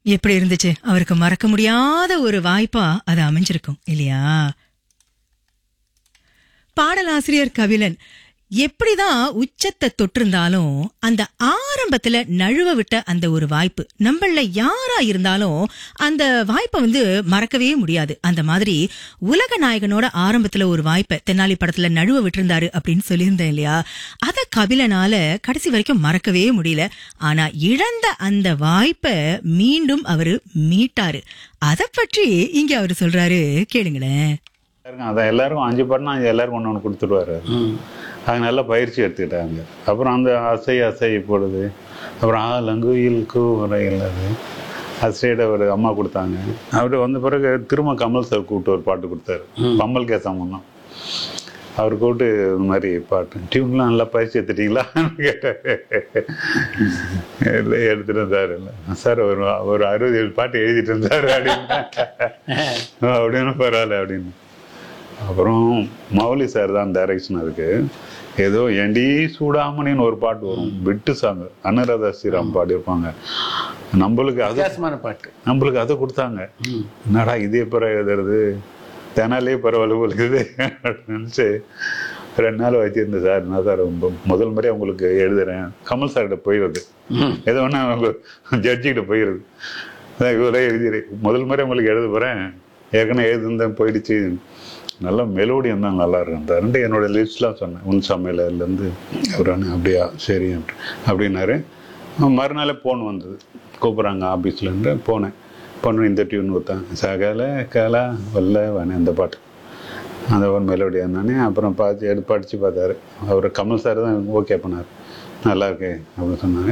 எப்படி இருந்துச்சு அவருக்கு மறக்க முடியாத ஒரு வாய்ப்பா அது அமைஞ்சிருக்கும் இல்லையா பாடலாசிரியர் கபிலன் எப்படிதான் உச்சத்தை தொட்டிருந்தாலும் அந்த ஆரம்பத்துல நழுவ விட்ட அந்த ஒரு வாய்ப்பு நம்மள யாரா இருந்தாலும் அந்த வாய்ப்பை வந்து மறக்கவே முடியாது அந்த மாதிரி உலக நாயகனோட ஆரம்பத்துல ஒரு வாய்ப்பை தென்னாலி படத்துல நழுவ விட்டிருந்தாரு அப்படின்னு சொல்லியிருந்தேன் இல்லையா அத கபிலனால கடைசி வரைக்கும் மறக்கவே முடியல ஆனா இழந்த அந்த வாய்ப்பை மீண்டும் அவரு மீட்டாரு அத பற்றி இங்க அவரு சொல்றாரு கேளுங்களேன் எல்லாருக்கும் அதான் எல்லாருக்கும் அஞ்சு பாட்டுனா அஞ்சு எல்லாருக்கும் ஒன்று ஒன்று கொடுத்துருவாரு அது நல்லா பயிற்சி எடுத்துக்கிட்டாங்க அப்புறம் அந்த அசை அசை போடுது அப்புறம் ஆ லங்குயில் கூரையில் அது அசைட ஒரு அம்மா கொடுத்தாங்க அவர் வந்த பிறகு திரும்ப கமல் சார் கூப்பிட்டு ஒரு பாட்டு கொடுத்தாரு பம்மல் கே சம்பந்தம் அவர் கூப்பிட்டு இந்த மாதிரி பாட்டு டியூன்லாம் நல்லா பயிற்சி எடுத்துட்டீங்களான்னு கேட்டாரு இல்லை எடுத்துட்டு இருந்தார் இல்லை சார் ஒரு ஒரு அறுபது ஏழு பாட்டு எழுதிட்டு இருந்தாரு அப்படின்னு அப்படின்னு பரவாயில்ல அப்படின்னு அப்புறம் மௌலி சார் தான் டைரக்ஷன் அதுக்கு ஏதோ என்டி சூடாமணின்னு ஒரு பாட்டு வரும் விட்டு சாங் அனுராதா ஸ்ரீராம் பாடியிருப்பாங்க நம்மளுக்கு அது வித்தியாசமான பாட்டு நம்மளுக்கு அதை கொடுத்தாங்க என்னடா இதே பிற எழுதுறது தெனாலே பரவாயில்ல உங்களுக்கு நினச்சி ரெண்டு நாள் வச்சிருந்தேன் சார் என்ன சார் ரொம்ப முதல் முறையாக உங்களுக்கு எழுதுறேன் கமல் சார்கிட்ட போயிடுறது ஏதோ ஒன்று அவங்க ஜட்ஜிக்கிட்ட போயிடுது அதான் இவரே எழுதிடுறேன் முதல் முறை உங்களுக்கு எழுத போகிறேன் ஏற்கனவே எழுதுந்தேன் போயிடுச்சு நல்ல மெலோடியம் தான் நல்லா இருக்கும் அந்த ரெண்டு என்னோட லிஸ்ட்லாம் சொன்னேன் உன் சமையலேருந்து அவரானு அப்படியா சரி அப்படின்னாரு மறுநாளே ஃபோன் வந்தது கூப்பிட்றாங்க ஆஃபீஸ்லேருந்து போனேன் பொண்ணு இந்த டியூன் கொடுத்தேன் சகல கலா வல்ல வனே அந்த பாட்டு அந்த ஒரு மெலோடி இருந்தானே அப்புறம் பார்த்து எடுத்து படித்து பார்த்தாரு அவர் கமல் சார் தான் ஓகே பண்ணார் நல்லா இருக்கு அப்படின்னு சொன்னாங்க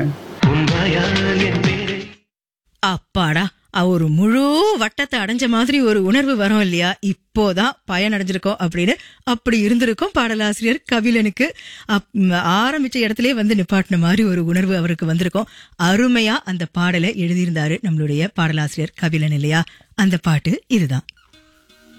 அப்பாடா அ- ஒரு முழு வட்டத்தை அடைஞ்ச மாதிரி ஒரு உணர்வு வரும் இல்லையா இப்போதான் பயன் அடைஞ்சிருக்கோம் அப்படின்னு அப்படி இருந்திருக்கும் பாடலாசிரியர் கபிலனுக்கு அப்- ம், ஆரம்பிச்ச இடத்திலே வந்து நிப்பாட்டின மாதிரி ஒரு உணர்வு அவருக்கு வந்திருக்கும் அருமையா அந்த பாடலை எழுதியிருந்தாரு நம்மளுடைய பாடலாசிரியர் கபிலன் இல்லையா அந்த பாட்டு இதுதான்